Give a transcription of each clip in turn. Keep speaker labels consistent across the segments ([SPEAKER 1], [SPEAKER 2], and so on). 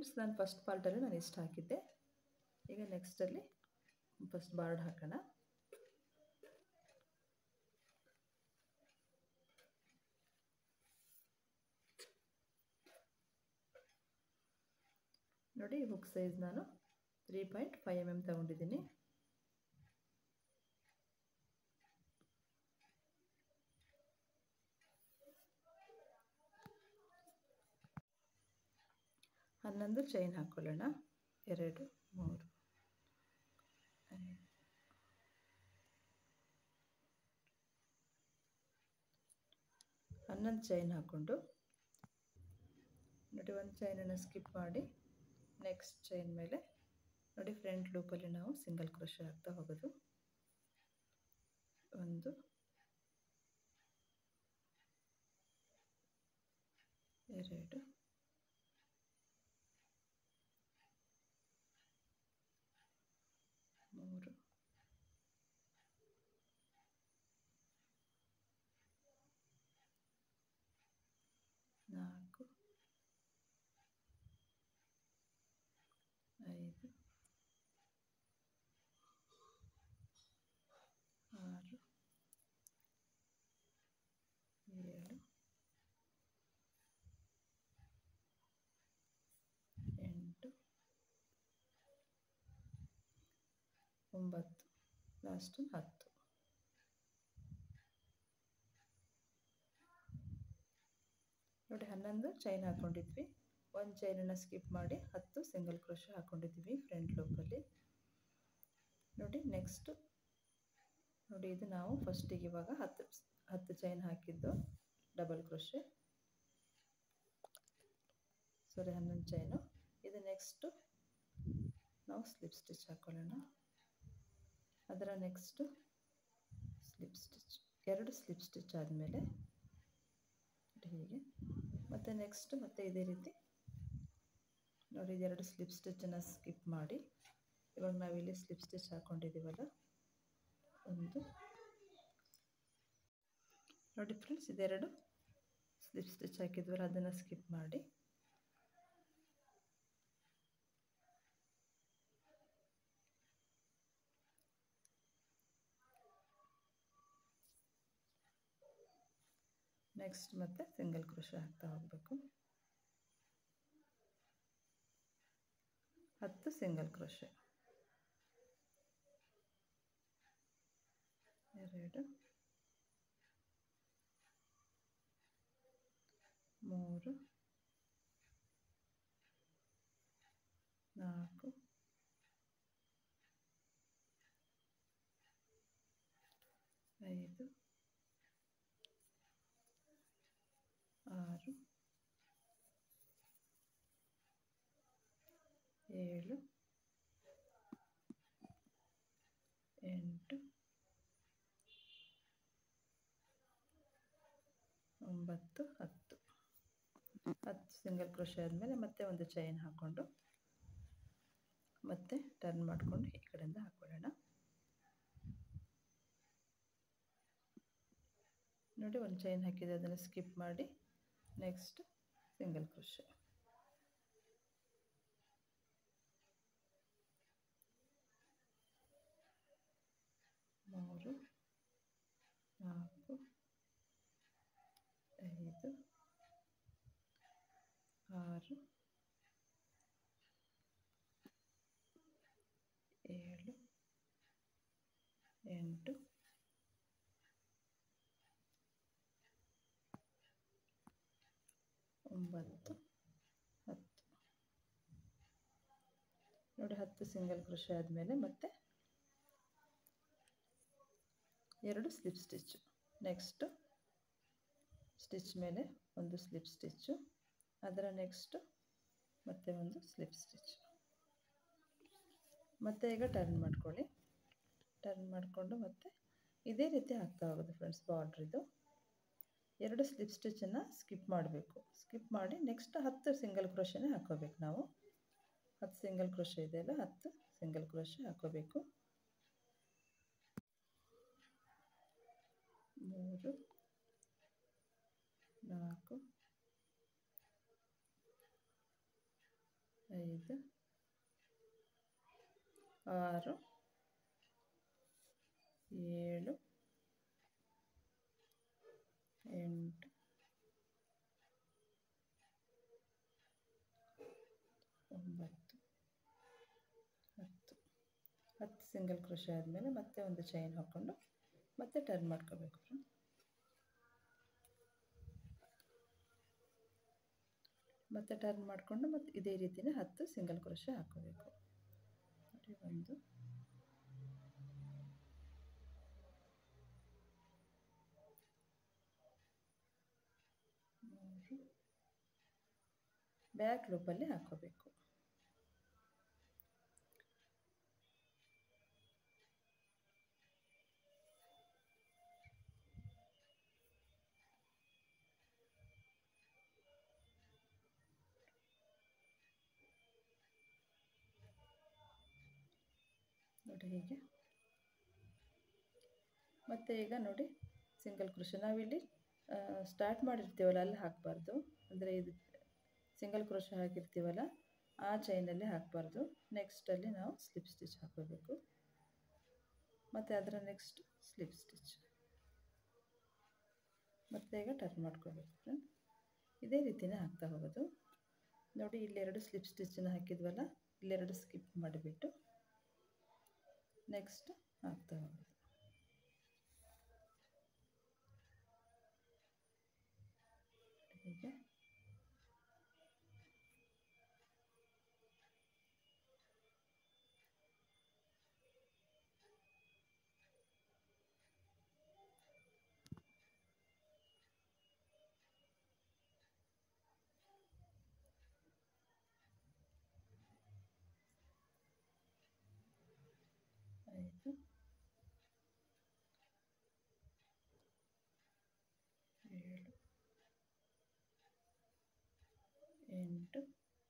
[SPEAKER 1] friends ನಾನು first ಪಾರ್ಟಲ್ಲಿ ನಾನು ಇಷ್ಟು ಹಾಕಿದ್ದೆ ಈಗ ನೆಕ್ಸ್ಟಲ್ಲಿ ಫಸ್ಟ್ ಬಾರ್ಡ್ ಹಾಕೋಣ ನೋಡಿ ಹುಕ್ ಸೈಜ್ ನಾನು three point five M M ತಗೊಂಡಿದ್ದೀನಿ ಹನ್ನೊಂದು ಚೈನ್ ಹಾಕ್ಕೊಳ್ಳೋಣ ಎರಡು ಮೂರು ಐದು ಹನ್ನೊಂದು ಚೈನ್ ಹಾಕ್ಕೊಂಡು ನೋಡಿ ಒಂದು ಚೈನನ್ನು ಸ್ಕಿಪ್ ಮಾಡಿ ನೆಕ್ಸ್ಟ್ ಚೈನ್ ಮೇಲೆ ನೋಡಿ ಫ್ರಂಟ್ ಲೂಪಲ್ಲಿ ನಾವು ಸಿಂಗಲ್ ಕ್ರೋಶೆ ಹಾಕ್ತಾ ಹೋಗೋದು ಒಂದು ಎರಡು ಮೂರು ನಾಲ್ಕು ಐದು ಆರು ಏಳು ಎಂಟು ಒಂಬತ್ತು ಲಾಸ್ಟು ಹತ್ತು ನೋಡಿ ಹನ್ನೊಂದು ಚೈನ್ ಹಾಕ್ಕೊಂಡಿದ್ವಿ ಒಂದು ಚೈನನ್ನು ಸ್ಕಿಪ್ ಮಾಡಿ ಹತ್ತು ಸಿಂಗಲ್ ಕ್ರೋಶ ಹಾಕ್ಕೊಂಡಿದ್ವಿ ಫ್ರಂಟ್ ಲೂಪಲ್ಲಿ ನೋಡಿ ನೆಕ್ಸ್ಟು ನೋಡಿ ಇದು ನಾವು ಫಸ್ಟಿಗೆ ಇವಾಗ ಹತ್ತು ಹತ್ತು ಚೈನ್ ಹಾಕಿದ್ದು ಡಬಲ್ ಕ್ರೋಶೆ ಸಾರಿ ಹನ್ನೊಂದು ಚೈನು ಇದು ನೆಕ್ಸ್ಟು ನಾವು ಸ್ಲಿಪ್ ಸ್ಟಿಚ್ ಹಾಕ್ಕೊಳ್ಳೋಣ ಅದರ ನೆಕ್ಸ್ಟು ಸ್ಲಿಪ್ ಸ್ಟಿಚ್ ಎರಡು ಸ್ಲಿಪ್ ಸ್ಟಿಚ್ ಆದಮೇಲೆ ಹೀಗೆ ಮತ್ತು ನೆಕ್ಸ್ಟ್ ಮತ್ತೆ ಇದೇ ರೀತಿ ನೋಡಿ ಇದೆರಡು ಸ್ಲಿಪ್ ಸ್ಟಿಚ್ಚನ್ನು ಸ್ಕಿಪ್ ಮಾಡಿ ಇವಾಗ ನಾವಿಲ್ಲಿ ಸ್ಲಿಪ್ ಸ್ಟಿಚ್ ಹಾಕ್ಕೊಂಡಿದ್ದೀವಲ್ಲ ಒಂದು ನೋಡಿ ಫ್ರೆಂಡ್ಸ್ ಇದೆರಡು ಸ್ಲಿಪ್ ಸ್ಟಿಚ್ ಹಾಕಿದ್ವಲ್ಲ ಅದನ್ನು ಸ್ಕಿಪ್ ಮಾಡಿ ನೆಕ್ಸ್ಟ್ ಮತ್ತೆ ಸಿಂಗಲ್ ಕ್ರೋಶ ಹಾಕ್ತಾ ಹೋಗಬೇಕು ಹತ್ತು ಸಿಂಗಲ್ ಕ್ರೋಶೆ ಎರಡು ಮೂರು ನಾಲ್ಕು ಐದು ಆರು ಏಳು ಎಂಟು ಒಂಬತ್ತು ಹತ್ತು ಹತ್ತು ಸಿಂಗಲ್ ಕ್ರೋಶೆ ಆದಮೇಲೆ ಮತ್ತೆ ಒಂದು ಚೈನ್ ಹಾಕ್ಕೊಂಡು ಮತ್ತೆ ಟರ್ನ್ ಮಾಡಿಕೊಂಡು ಈ ಕಡೆಯಿಂದ ಹಾಕ್ಕೊಳ್ಳೋಣ ನೋಡಿ ಒಂದು ಚೈನ್ ಹಾಕಿದೆ ಅದನ್ನು ಸ್ಕಿಪ್ ಮಾಡಿ ನೆಕ್ಸ್ಟ್ ಸಿಂಗಲ್ ಕ್ರೋಶೆ ಮೂರು ನಾಲ್ಕು ಐದು ಆರು ಏಳು ಎಂಟು ಒಂಬತ್ತು ಹತ್ತು ನೋಡಿ ಹತ್ತು ಸಿಂಗಲ್ ಕ್ರೋಶೆ ಆದಮೇಲೆ ಮತ್ತೆ ಎರಡು ಸ್ಲಿಪ್ ಸ್ಟಿಚ್ಚು ನೆಕ್ಸ್ಟು ಸ್ಟಿಚ್ ಮೇಲೆ ಒಂದು ಸ್ಲಿಪ್ ಸ್ಟಿಚ್ಚು ಅದರ ನೆಕ್ಸ್ಟು ಮತ್ತೆ ಒಂದು ಸ್ಲಿಪ್ ಸ್ಟಿಚ್ ಮತ್ತೆ ಈಗ ಟರ್ನ್ ಮಾಡ್ಕೊಳ್ಳಿ ಟರ್ನ್ ಮಾಡಿಕೊಂಡು ಮತ್ತೆ ಇದೇ ರೀತಿ ಹಾಕ್ತಾ ಹೋಗೋದು ಫ್ರೆಂಡ್ಸ್ ಬಾರ್ಡ್ರಿದು ಎರಡು ಸ್ಲಿಪ್ ಸ್ಟಿಚ್ಚನ್ನು ಸ್ಕಿಪ್ ಮಾಡಬೇಕು ಸ್ಕಿಪ್ ಮಾಡಿ ನೆಕ್ಸ್ಟ್ ಹತ್ತು ಸಿಂಗಲ್ ಕ್ರೋಶನೇ ಹಾಕೋಬೇಕು ನಾವು ಹತ್ತು ಸಿಂಗಲ್ ಕ್ರೋಶೆ ಇದೆಯಲ್ಲ ಹತ್ತು ಸಿಂಗಲ್ ಕ್ರೋಶೆ ಹಾಕೋಬೇಕು ಮೂರು ನಾಲ್ಕು ಐದು ಆರು ಏಳು ಎಂಟು ಒಂಬತ್ತು ಹತ್ತು ಹತ್ತು ಸಿಂಗಲ್ ಕ್ರೋಶೆ ಆದಮೇಲೆ ಮತ್ತೆ ಒಂದು ಚೈನ್ ಹಾಕ್ಕೊಂಡು ಮತ್ತೆ ಟರ್ನ್ ಮಾಡ್ಕೋಬೇಕು ಫ್ರೆಂಡ್ ಮತ್ತೆ ಟರ್ನ್ ಮಾಡಿಕೊಂಡು ಮತ್ತೆ ಇದೇ ರೀತಿಯೇ ಹತ್ತು ಸಿಂಗಲ್ ಕ್ರೋಶೆ ಹಾಕೋಬೇಕು ನೋಡಿ ಒಂದು ಮೂರು ಬ್ಯಾಕ್ ಲೂಪಲ್ಲಿ ಹಾಕೋಬೇಕು ನೋಡಿ ಹೀಗೆ ಮತ್ತು ಈಗ ನೋಡಿ ಸಿಂಗಲ್ ಕ್ರೋಶೆ ನಾವಿಲ್ಲಿ ಸ್ಟಾರ್ಟ್ ಮಾಡಿರ್ತೀವಲ್ಲ ಅಲ್ಲಿ ಹಾಕಬಾರ್ದು ಅಂದರೆ ಇದು ಸಿಂಗಲ್ ಕ್ರೋಶೆ ಹಾಕಿರ್ತೀವಲ್ಲ ಆ ಚೈನಲ್ಲಿ ಹಾಕಬಾರ್ದು ನೆಕ್ಸ್ಟಲ್ಲಿ ನಾವು ಸ್ಲಿಪ್ ಸ್ಟಿಚ್ ಹಾಕೋಬೇಕು ಮತ್ತು ಅದರ ನೆಕ್ಸ್ಟ್ ಸ್ಲಿಪ್ ಸ್ಟಿಚ್ ಮತ್ತು ಈಗ ಟರ್ನ್ ಮಾಡ್ಕೋಬೇಕು ಫ್ರೆಂಡ್ ಇದೇ ರೀತಿಯೇ ಹಾಕ್ತಾ ಹೋಗೋದು ನೋಡಿ ಇಲ್ಲೆರಡು ಸ್ಲಿಪ್ ಸ್ಟಿಚ್ಚನ್ನು ಹಾಕಿದ್ವಲ್ಲ ಇಲ್ಲೆರಡು ಸ್ಕಿಪ್ ಮಾಡಿಬಿಟ್ಟು ನೆಕ್ಸ್ಟ್ ಹಾಕ್ತಾ ಹೋಗೋದು ಹೀಗೆ ಐದು ಏಳು ಎಂಟು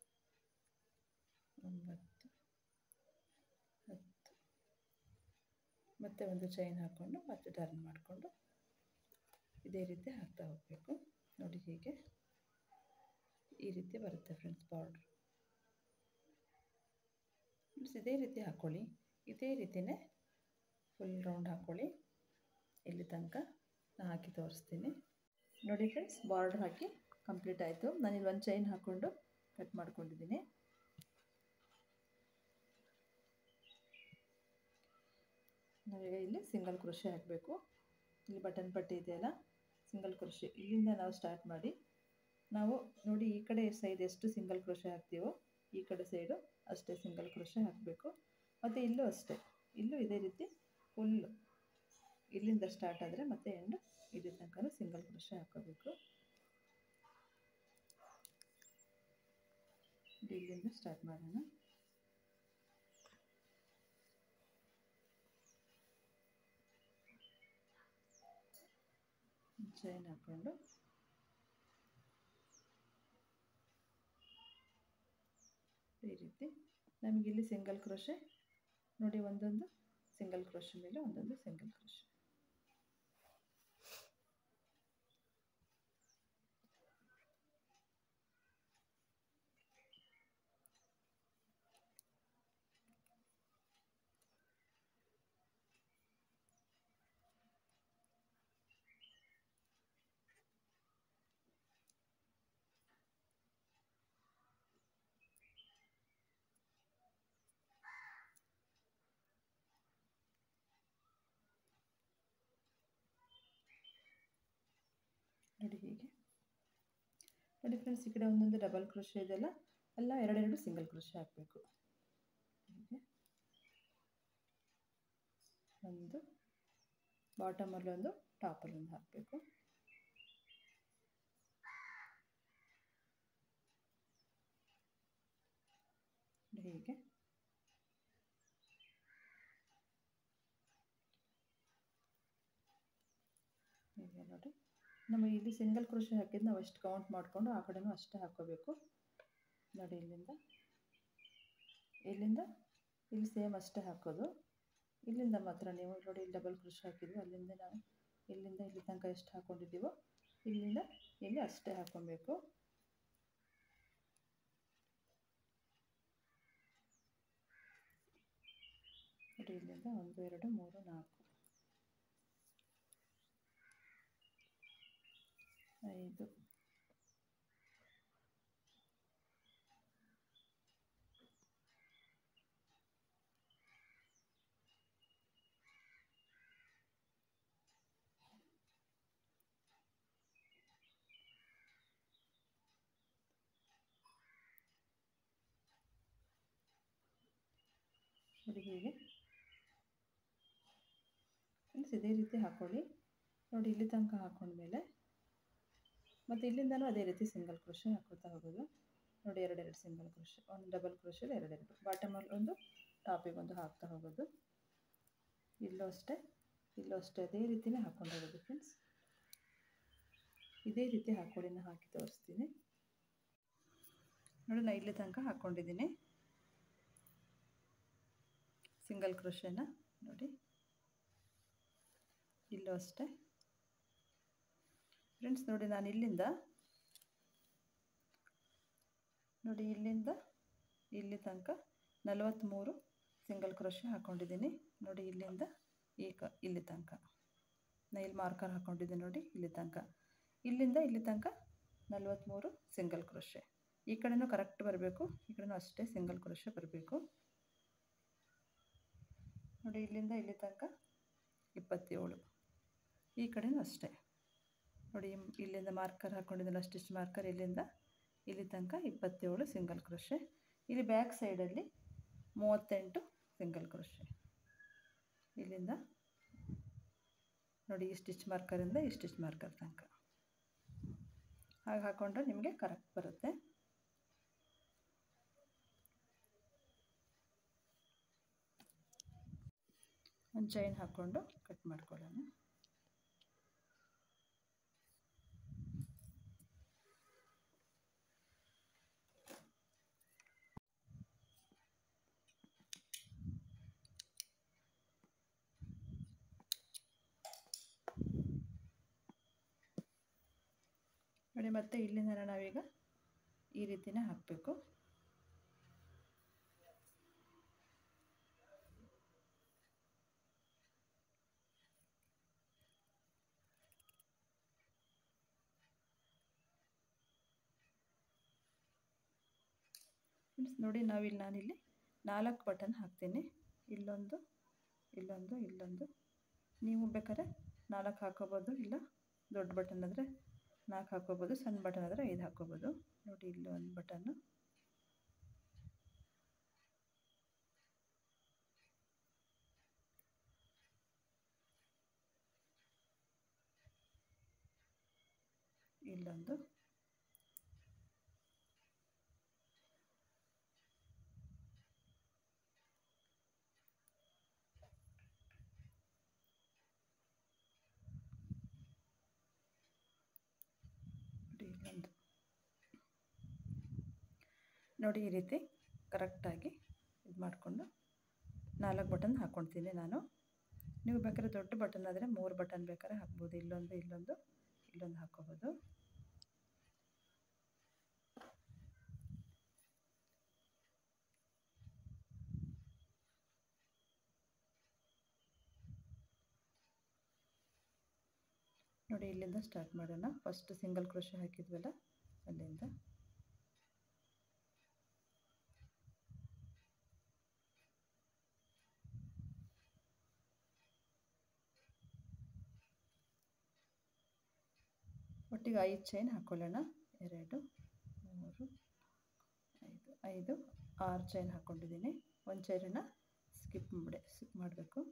[SPEAKER 1] ಒಂಬತ್ತು ಹತ್ತು ಮತ್ತೆ ಒಂದು ಚೈನ್ ಹಾಕ್ಕೊಂಡು ಮತ್ತೆ ಟರ್ನ್ ಮಾಡಿಕೊಂಡು ಇದೇ ರೀತಿ ಹಾಕ್ತಾ ಹೋಗಬೇಕು ನೋಡಿ ಹೀಗೆ ಈ ರೀತಿ ಬರುತ್ತೆ ಫ್ರೆಂಡ್ಸ್ ಬಾರ್ಡ್ರ್ ಫ್ರೆಂಡ್ಸ್ ಇದೇ ರೀತಿ ಹಾಕ್ಕೊಳ್ಳಿ ಇದೇ ರೀತಿಯೇ ಫುಲ್ ರೌಂಡ್ ಹಾಕ್ಕೊಳ್ಳಿ ಇಲ್ಲಿ ತನಕ ನಾನು ಹಾಕಿ ತೋರಿಸ್ತೀನಿ ನೋಡಿ ಫ್ರೆಂಡ್ಸ್ ಬಾರ್ಡ್ರ್ ಹಾಕಿ ಕಂಪ್ಲೀಟ್ ಆಯಿತು ನಾನಿಲ್ಲಿ ಒಂದು ಚೈನ್ ಹಾಕ್ಕೊಂಡು ಕಟ್ ಮಾಡ್ಕೊಂಡಿದ್ದೀನಿ ನಾವೀಗ ಇಲ್ಲಿ ಸಿಂಗಲ್ ಕ್ರೋಶೆ ಹಾಕಬೇಕು ಇಲ್ಲಿ ಬಟನ್ ಪಟ್ಟಿ ಇದೆಯಲ್ಲ ಸಿಂಗಲ್ ಕ್ರೋಶೆ ಇಲ್ಲಿಂದ ನಾವು ಸ್ಟಾರ್ಟ್ ಮಾಡಿ ನಾವು ನೋಡಿ ಈ ಕಡೆ ಸೈಡ್ ಎಷ್ಟು ಸಿಂಗಲ್ ಕ್ರೋಶೆ ಹಾಕ್ತೀವೋ ಈ ಕಡೆ ಸೈಡು ಅಷ್ಟೇ ಸಿಂಗಲ್ ಕ್ರೋಶೆ ಹಾಕಬೇಕು ಮತ್ತು ಇಲ್ಲೂ ಅಷ್ಟೇ ಇಲ್ಲೂ ಇದೇ ರೀತಿ ಫುಲ್ಲು ಇಲ್ಲಿಂದ ಸ್ಟಾರ್ಟ್ ಆದರೆ ಮತ್ತೆ ಎಂಡ್ ಇಲ್ಲಿ ತನಕ ಸಿಂಗಲ್ ಕ್ರೋಶೆ ಹಾಕೋಬೇಕು ಇಲ್ಲಿಂದ ಸ್ಟಾರ್ಟ್ ಮಾಡೋಣ ಚೈನ್ ಹಾಕ್ಕೊಂಡು ಈ ರೀತಿ ನಮಗಿಲ್ಲಿ ಸಿಂಗಲ್ ಕ್ರೋಶೆ ನೋಡಿ ಒಂದೊಂದು ಸಿಂಗಲ್ ಕ್ರೋಶೆ ಮೇಲೆ ಒಂದೊಂದು ಸಿಂಗಲ್ ಕ್ರೋಶೆ ನೋಡಿ ಹೀಗೆ ನೋಡಿ ಫ್ರೆಂಡ್ಸ್ ಈ ಕಡೆ ಒಂದೊಂದು ಡಬಲ್ ಕ್ರೋಶೆ ಇದೆಯಲ್ಲ ಎಲ್ಲ ಎರಡೆರಡು ಸಿಂಗಲ್ ಕ್ರೋಶೆ ಹಾಕಬೇಕು ಹೀಗೆ ಒಂದು ಬಾಟಮಲ್ಲಿ ಒಂದು ಟಾಪಲ್ಲಿ ಒಂದು ಹಾಕಬೇಕು ಹೀಗೆ ಹೀಗೆ ನೋಡಿ ನಮಗೆ ಇಲ್ಲಿ ಸಿಂಗಲ್ ಕ್ರೋಶೆ ಹಾಕಿದ್ದು ನಾವು ಎಷ್ಟು ಕೌಂಟ್ ಮಾಡಿಕೊಂಡು ಆ ಕಡೆನೂ ಅಷ್ಟೇ ಹಾಕ್ಕೋಬೇಕು ನೋಡಿ ಇಲ್ಲಿಂದ ಇಲ್ಲಿಂದ ಇಲ್ಲಿ ಸೇಮ್ ಅಷ್ಟೇ ಹಾಕೋದು ಇಲ್ಲಿಂದ ಮಾತ್ರ ನೀವು ನೋಡಿ ಇಲ್ಲಿ ಡಬಲ್ ಕ್ರೋಶೆ ಹಾಕಿದ್ವಿ ಅಲ್ಲಿಂದ ನಾವು ಇಲ್ಲಿಂದ ಇಲ್ಲಿ ತನಕ ಎಷ್ಟು ಹಾಕ್ಕೊಂಡಿದ್ದೀವೋ ಇಲ್ಲಿಂದ ಇಲ್ಲಿ ಅಷ್ಟೇ ಹಾಕ್ಕೊಬೇಕು ನೋಡಿ ಇಲ್ಲಿಂದ ಒಂದು ಎರಡು ಮೂರು ನಾಲ್ಕು ಐದು ನೋಡಿ ಹೀಗೆ ಫ್ರೆಂಡ್ಸ್ ಇದೇ ರೀತಿ ಹಾಕ್ಕೊಳ್ಳಿ ನೋಡಿ ಇಲ್ಲಿ ತನಕ ಹಾಕ್ಕೊಂಡ್ಮೇಲೆ ಮತ್ತು ಇಲ್ಲಿಂದನೂ ಅದೇ ರೀತಿ ಸಿಂಗಲ್ ಕ್ರೋಶೆ ಹಾಕೋತಾ ಹೋಗೋದು ನೋಡಿ ಎರಡೆರಡು ಸಿಂಗಲ್ ಕ್ರೋಶೆ ಒಂದು ಡಬಲ್ ಕ್ರೋಶೆಲಿ ಎರಡೆರಡು ಬಾಟಮಲ್ಲಿ ಒಂದು ಟಾಪಿಗೆ ಒಂದು ಹಾಕ್ತಾ ಹೋಗೋದು ಇಲ್ಲೂ ಅಷ್ಟೇ ಇಲ್ಲೂ ಅಷ್ಟೇ ಅದೇ ರೀತಿಯೇ ಹಾಕ್ಕೊಂಡು ಹೋಗೋದು ಫ್ರೆಂಡ್ಸ್ ಇದೇ ರೀತಿ ಹಾಕ್ಕೊಳ್ಳಿ ನಾನು ಹಾಕಿ ತೋರಿಸ್ತೀನಿ ನೋಡಿ ನಾನು ಇಲ್ಲಿ ತನಕ ಹಾಕ್ಕೊಂಡಿದ್ದೀನಿ ಸಿಂಗಲ್ ಕ್ರೋಶೆನ ನೋಡಿ ಇಲ್ಲೂ ಅಷ್ಟೇ ಫ್ರೆಂಡ್ಸ್ ನೋಡಿ ನಾನು ಇಲ್ಲಿಂದ ನೋಡಿ ಇಲ್ಲಿಂದ ಇಲ್ಲಿ ತನಕ ನಲವತ್ತ್ಮೂರು ಸಿಂಗಲ್ ಕ್ರೋಶೆ ಹಾಕ್ಕೊಂಡಿದ್ದೀನಿ ನೋಡಿ ಇಲ್ಲಿಂದ ಈ ಕ ಇಲ್ಲಿ ತನಕ ನಾನು ಇಲ್ಲಿ ಮಾರ್ಕರ್ ಹಾಕ್ಕೊಂಡಿದ್ದೀನಿ ನೋಡಿ ಇಲ್ಲಿ ತನಕ ಇಲ್ಲಿಂದ ಇಲ್ಲಿ ತನಕ ನಲವತ್ತ್ಮೂರು ಸಿಂಗಲ್ ಕ್ರೋಶೆ ಈ ಕಡೆನೂ ಕರೆಕ್ಟ್ ಬರಬೇಕು ಈ ಕಡೆನೂ ಅಷ್ಟೇ ಸಿಂಗಲ್ ಕ್ರೋಶೆ ಬರಬೇಕು ನೋಡಿ ಇಲ್ಲಿಂದ ಇಲ್ಲಿ ತನಕ ಇಪ್ಪತ್ತೇಳು ಈ ಕಡೆನೂ ಅಷ್ಟೇ ನೋಡಿ ಇಲ್ಲಿಂದ ಮಾರ್ಕರ್ ಹಾಕ್ಕೊಂಡಿದ್ದಲ್ಲ ಸ್ಟಿಚ್ ಮಾರ್ಕರ್ ಇಲ್ಲಿಂದ ಇಲ್ಲಿ ತನಕ ಇಪ್ಪತ್ತೇಳು ಸಿಂಗಲ್ ಕ್ರೋಶೆ ಇಲ್ಲಿ ಬ್ಯಾಕ್ ಸೈಡಲ್ಲಿ ಮೂವತ್ತೆಂಟು ಸಿಂಗಲ್ ಕ್ರೋಶೆ ಇಲ್ಲಿಂದ ನೋಡಿ ಈ ಸ್ಟಿಚ್ ಮಾರ್ಕರಿಂದ ಈ ಸ್ಟಿಚ್ ಮಾರ್ಕರ್ ತನಕ ಹಾಗೆ ಹಾಕ್ಕೊಂಡ್ರೆ ನಿಮಗೆ ಕರೆಕ್ಟ್ ಬರುತ್ತೆ ಒಂದು ಚೈನ್ ಹಾಕ್ಕೊಂಡು ಕಟ್ ಮಾಡ್ಕೊಳ್ಳೋಣ ನೋಡಿ ಮತ್ತೆ ಇಲ್ಲಿಂದ ನಾವೀಗ ಈ ರೀತಿನೇ ಹಾಕಬೇಕು ಫ್ರೆಂಡ್ಸ್ ನೋಡಿ ನಾವಿಲ್ಲಿ ನಾನಿಲ್ಲಿ ನಾಲ್ಕು ಬಟನ್ ಹಾಕ್ತೀನಿ ಇಲ್ಲೊಂದು ಇಲ್ಲೊಂದು ಇಲ್ಲೊಂದು ನೀವು ಬೇಕಾದ್ರೆ ನಾಲ್ಕು ಹಾಕೋಬೋದು ಇಲ್ಲ ದೊಡ್ಡ ಬಟನ್ ಆದರೆ ನಾಲ್ಕು ಹಾಕೋಬೋದು ಸಣ್ಣ ಬಟನ್ ಆದರೆ ಐದು ಹಾಕೋಬೋದು ನೋಡಿ ಇಲ್ಲಿ ಒಂದು ಬಟನ್ನು ಇಲ್ಲೊಂದು ನೋಡಿ ಇಲ್ಲೊಂದು ನೋಡಿ ಈ ರೀತಿ ಕರೆಕ್ಟಾಗಿ ಇದು ಮಾಡಿಕೊಂಡು ನಾಲ್ಕು ಬಟನ್ ಹಾಕ್ಕೊಳ್ತೀನಿ ನಾನು ನೀವು ಬೇಕಾದ್ರೆ ದೊಡ್ಡ ಬಟನ್ ಆದರೆ ಮೂರು ಬಟನ್ ಬೇಕಾದ್ರೆ ಹಾಕ್ಬೋದು ಇಲ್ಲೊಂದು ಇಲ್ಲೊಂದು ಇಲ್ಲೊಂದು ಹಾಕ್ಕೋಬೋದು ನೋಡಿ ಇಲ್ಲಿಂದ ಸ್ಟಾರ್ಟ್ ಮಾಡೋಣ ಫಸ್ಟ್ ಸಿಂಗಲ್ ಕ್ರೋಶೆ ಹಾಕಿದ್ವಲ್ಲ ಅಲ್ಲಿಂದ ಒಟ್ಟಿಗೆ ಐದು ಚೈನ್ ಹಾಕ್ಕೊಳ್ಳೋಣ ಎರಡು ಮೂರು ಐದು ಐದು ಆರು ಚೈನ್ ಹಾಕ್ಕೊಂಡಿದ್ದೀನಿ ಒಂದು ಚೈನನ್ನು ಸ್ಕಿಪ್ ಮಾಡಿ ಸ್ಕಿಪ್ ಮಾಡಬೇಕು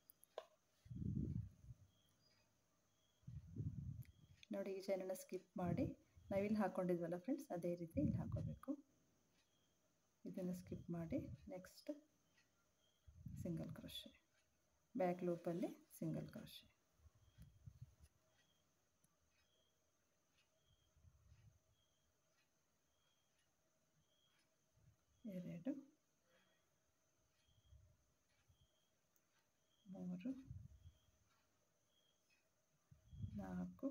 [SPEAKER 1] ನೋಡಿ ಈ ಚೈನನ್ನು ಸ್ಕಿಪ್ ಮಾಡಿ ನಾವಿಲ್ಲಿ ಹಾಕ್ಕೊಂಡಿದ್ವಲ್ಲ ಫ್ರೆಂಡ್ಸ್ ಅದೇ ರೀತಿ ಇಲ್ಲಿ ಹಾಕೋಬೇಕು ಇದನ್ನು ಸ್ಕಿಪ್ ಮಾಡಿ ನೆಕ್ಸ್ಟ್ ಸಿಂಗಲ್ ಕ್ರೋಶೆ ಬ್ಯಾಕ್ ಲೂಪಲ್ಲಿ ಸಿಂಗಲ್ ಕ್ರೋಶೆ ಎರಡು ಮೂರು ನಾಲ್ಕು